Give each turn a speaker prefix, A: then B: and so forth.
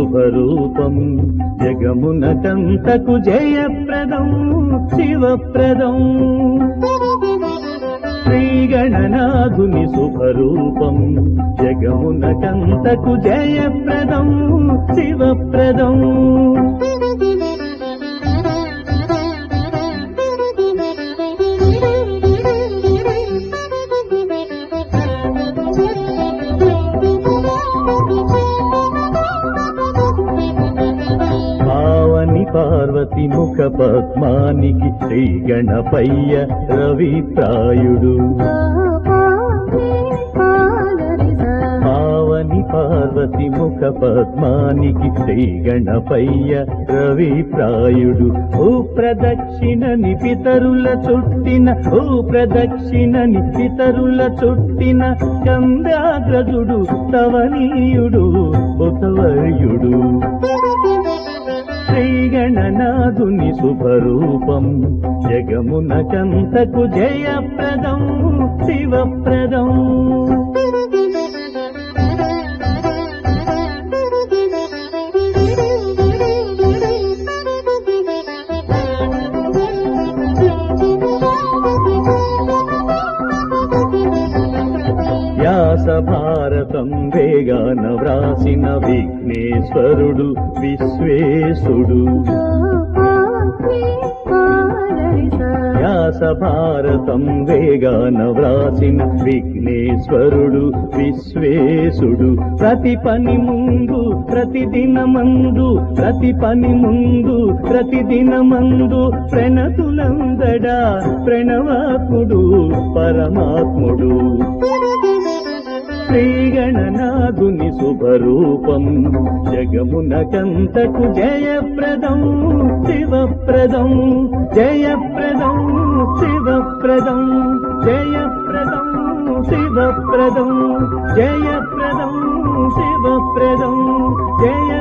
A: శుభరూపం జగమునకంతకు జయప్రదం శివప్రదం శ్రీగణనాథుని శుభరూపం జగమునకంతకు జయప్రదం శివప్రదం పావని పార్వతి ముఖ పద్మానికి శ్రీ గణపయ్య రవి ప్రాయుడు పావని పార్వతి ముఖ పద్మానికి శ్రీ గణపయ్య రవి ప్రాయుడు ఓ ప్రదక్షిణని పితరుల చుట్టిన ఓ ప్రదక్షిణని పితరుల చుట్టిన చంద్రాగ్రజుడు తవనీయుడు బుధవర్యుడు శ్రీగణనాథుని శుభరూపం జగమునకంతకు జయప్రదం శివప్రదం వ్యాస భారతం వేగాన వ్రాసిన విఘ్నేశ్వరుడు విశ్వేశుడు వ్యాస భారతం వేగాన వ్రాసిన విఘ్నేశ్వరుడు విశ్వేశుడు ప్రతి పని ముందు ప్రతి దినమందు ప్రతి పని ముందు ప్రతి దినమందు ప్రణతులందడా ప్రణవాత్ముడు పరమాత్ముడు శ్రీగణనాథుని శుభరూపం జగమునకంతకు జయప్రదం శివప్రదం జయప్రదం శివప్రదం జయప్రదం శివప్రదం జయప్రదం శివప్రదం జయ